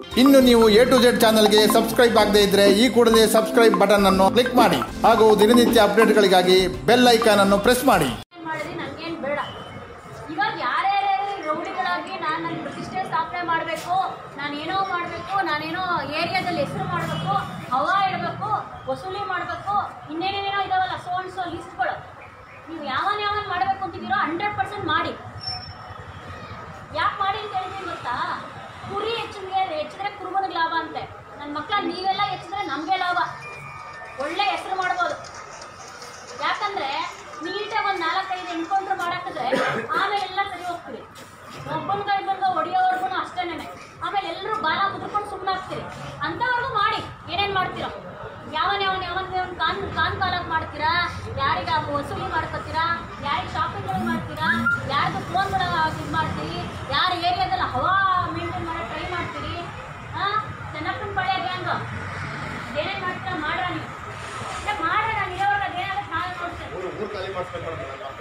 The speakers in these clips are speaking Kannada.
ಇನ್ನು ನೀವು ಎ ಟು ಜೆಡ್ ಚಾನಲ್ಗೆ ಸಬ್ಸ್ಕ್ರೈಬ್ ಆಗದೇ ಇದ್ರೆ ಈ ಕೂಡಲೇ ಸಬ್ಸ್ಕ್ರೈಬ್ ಬಟನ್ ಅನ್ನು ಕ್ಲಿಕ್ ಮಾಡಿ ಹಾಗೂ ದಿನನಿತ್ಯ ಅಪ್ಡೇಟ್ಗಳಿಗಾಗಿ ಬೆಲ್ ಐಕಾನ್ ಅನ್ನು ಪ್ರೆಸ್ ಮಾಡಿ ಏನ್ ಮಾಡಿದ್ರಿ ನನ್ಗೇನ್ ಬೇಡ ಇವಾಗ ಯಾರ್ಯಾರು ರೌಡಿಗಳಾಗಿ ನಾನು ನನ್ನ ಪ್ರತಿಷ್ಠೆ ಸ್ಥಾಪನೆ ಮಾಡಬೇಕು ನಾನೇನೋ ಮಾಡಬೇಕು ನಾನೇನೋ ಏರಿಯಾದಲ್ಲಿ ಹೆಸರು ಮಾಡಬೇಕು ಹವಾ ಇಡಬೇಕು ವಸೂಲಿ ಮಾಡಬೇಕು ಇನ್ನೇನೇನೇನೋ ಇದಾವಲ್ಲ ಸೋ ಅಂಡ್ ಸೋ ಲಿಸ್ಟ್ಗಳು ನೀವು ಯಾವನ್ ಯಾವನ್ ಮಾಡಬೇಕು ಅಂತಿದ್ದೀರೋ ಹಂಡ್ರೆಡ್ ಪರ್ಸೆಂಟ್ ಮಾಡಿ ಯಾಕೆ ಮಾಡಿ ಅಂತ ಹೇಳಿದ್ರಿ ಗೊತ್ತಾ ಕುರಿ ಹೆಚ್ಚಿಗೆ ಹೆಚ್ಚಿದ್ರೆ ಕುರುಬನಿಗೆ ಲಾಭ ಅಂತೆ ನನ್ನ ಮಕ್ಕಳ ನೀವೆಲ್ಲ ಹೆಚ್ಚಿದ್ರೆ ನಮಗೆ ಲಾಭ ಒಳ್ಳೆ ಹೆಸರು ಮಾಡ್ಬೋದು ಯಾಕಂದ್ರೆ ನೀಟಾಗಿ ಒಂದು ನಾಲ್ಕೈದು ಎನ್ಕೌಂಟ್ರ್ ಮಾಡಾಕಿದ್ರೆ ಆಮೇಲೆ ಎಲ್ಲ ಸರಿ ಹೋಗ್ತೀರಿ ಒಬ್ಬನ ಕೈ ಬಂದು ಹೊಡಿಯೋವರೆಗೂ ಅಷ್ಟೇನೆ ಆಮೇಲೆ ಎಲ್ಲರೂ ಬಾಲ ಮುದ್ಕೊಂಡು ಸುಮ್ಮನೆ ಆಗ್ತೀರಿ ಅಂಥವ್ರಿಗೂ ಮಾಡಿ ಏನೇನು ಮಾಡ್ತೀರಾ ಯಾವನ್ ಯಾವನ್ ಯಾವನ್ ಯಾವನ್ ಕಾನ್ ಕಾನ್ ಕಾಲಾಗಿ ಮಾಡ್ತೀರಾ ಯಾರಿಗೆ ವಸೂಲಿ ಮಾಡ್ಕೊತೀರಾ ಯಾರಿಗೆ ಶಾಪಿಂಗ್ಗಳು ಮಾಡ್ತೀರಾ ಯಾರ್ದು ಫೋನ್ಗಳ ಇದು ಮಾಡ್ತೀರಿ ಯಾರ ಏರಿಯಾದಲ್ಲಿ ಹವಾ ಮೇಂಟೈನ್ ಮಾಡೋ ಟ್ರೈ ಮಾಡ್ತೀರಿ ಹಾಂ ಚೆನ್ನಪ್ಪನ ಪಳೆ ಗ್ಯಾಂಗ್ ಏನೇನು ಮಾಡ್ತೀರಾ ಮಾಡ್ರ ನೀವು ಇಲ್ಲ ಮಾಡ್ರ ನಾನು ಇರೋವಾಗ ಅದೇನಾಗುತ್ತೆ ನಾವೇ ನೋಡ್ತೇನೆ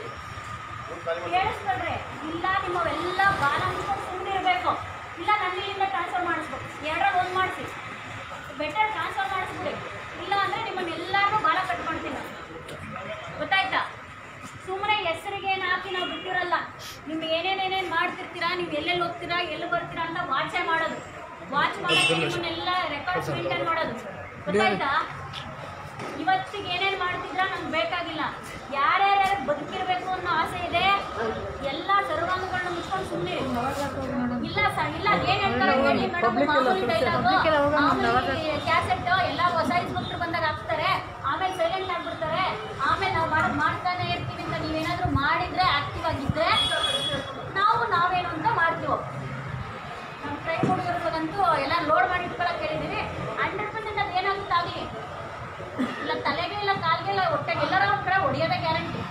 ಕೇಳಿಸ್ಕೊಳ್ರಿ ಇಲ್ಲ ನಿಮ್ಮವೆಲ್ಲ ಬಾಲ ಮುಚ್ಕೊಂಡು ಸುಮ್ಮನೆ ಇರಬೇಕು ಇಲ್ಲ ನನ್ನ ಇಲ್ಲಿಂದ ಟ್ರಾನ್ಸ್ಫರ್ ಮಾಡಿಸ್ಬೇಕು ಎರಡರಲ್ಲಿ ಒಂದು ಮಾಡಿಸಿ ಬೆಟರ್ ಟ್ರಾನ್ಸ್ಫರ್ ಮಾಡಿಸ್ಬಿಡಿ ಇಲ್ಲ ಅಂದರೆ ನಿಮ್ಮನ್ನ ಎಲ್ಲರೂ ಬಾಲ ಕಟ್ ಮಾಡ್ತೀನಿ ಗೊತ್ತಾಯ್ತಾ ಸುಮ್ಮನೆ ಹೆಸರಿಗೆ ಏನು ಹಾಕಿ ನಾವು ಬಿಟ್ಟಿರಲ್ಲ ನೀವು ಏನೇನೇನೇನು ಮಾಡ್ತಿರ್ತೀರಾ ನೀವು ಎಲ್ಲೆಲ್ಲಿ ಹೋಗ್ತೀರಾ ಎಲ್ಲಿ ಬರ್ತೀರಾ ಅಂತ ವಾಚೇ ಮಾಡೋದು ವಾಚ್ ಮಾಡೋಕ್ಕೆ ನಿಮ್ಮನ್ನೆಲ್ಲ ರೆಕಾರ್ಡ್ಸ್ ಮೇಂಟೈನ್ ಮಾಡೋದು ಗೊತ್ತಾಯ್ತಾ ಇವತ್ತಿಗೆ ಏನೇನು ಮಾಡ್ತಿದ್ರ ನಂಗೆ ಬೇಕಾಗಿಲ್ಲ ಯಾರ್ಯಾರು ಬದುಕಿರ್ಬೇಕು ಅನ್ನೋ ಆಸೆ ಇದೆ ಎಲ್ಲ ಸರ್ವಾಂಗಗಳನ್ನ ಮುಚ್ಕೊಂಡು ಸುಮ್ಮನೆ ಇಲ್ಲ ಸರ್ ಇಲ್ಲ ಏನ್ ಹೇಳ್ತಾರೆ ಹೇಳಿ ಮೇಡಮ್ ಮಾಮೂಲಿ ಡೈಲಾಗು ಮಾಮೂಲಿ ಕ್ಯಾಸೆಟ್ ಎಲ್ಲ ಹೊಸ ಭಕ್ತರು ಬಂದಾಗ ಹಾಕ್ತಾರೆ ಆಮೇಲೆ ಸೈಲೆಂಟ್ ಆಗ್ಬಿಡ್ತಾರೆ ಆಮೇಲೆ ನಾವು ಮಾಡೋದು ಮಾಡ್ತಾನೆ ಇರ್ತೀವಿ ಅಂತ ನೀವೇನಾದ್ರೂ ಮಾಡಿದ್ರೆ ಆಕ್ಟಿವ್ ಆಗಿದ್ರೆ ನಾವು ನಾವೇನು ಅಂತ ಮಾಡ್ತೀವಿ ನಮ್ಮ ಟ್ರೈ ಹುಡುಗರಿಗಂತೂ ಎಲ್ಲ ಲೋಡ್ ಮಾಡಿ ಇಟ್ಕೊಳಕ್ ಹೇಳಿದೀವಿ ಹಂಡ್ರೆಡ್ ಪರ್ಸೆಂಟ್ ಅದು ಏನಾಗುತ್ತೆ ಆಗಲಿ ಇಲ್ಲ ತಲೆಗೆ ಇಲ್ಲ ಕಾಲ್ಗೆ ಇಲ್ಲ ಹೊಟ್ಟೆಗೆ ಎಲ್ಲರ ಒಂದ್ ಕಡೆ ಹೊಡೆಯೋದೇ ಗ್ಯಾರಂಟಿ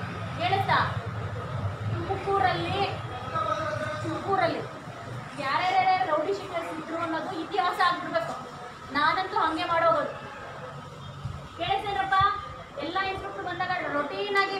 ಹೇಳುತ್ತಾ ತುಮಕೂರಲ್ಲಿ ತುಮಕೂರಲ್ಲಿ ಯಾರ್ಯಾರು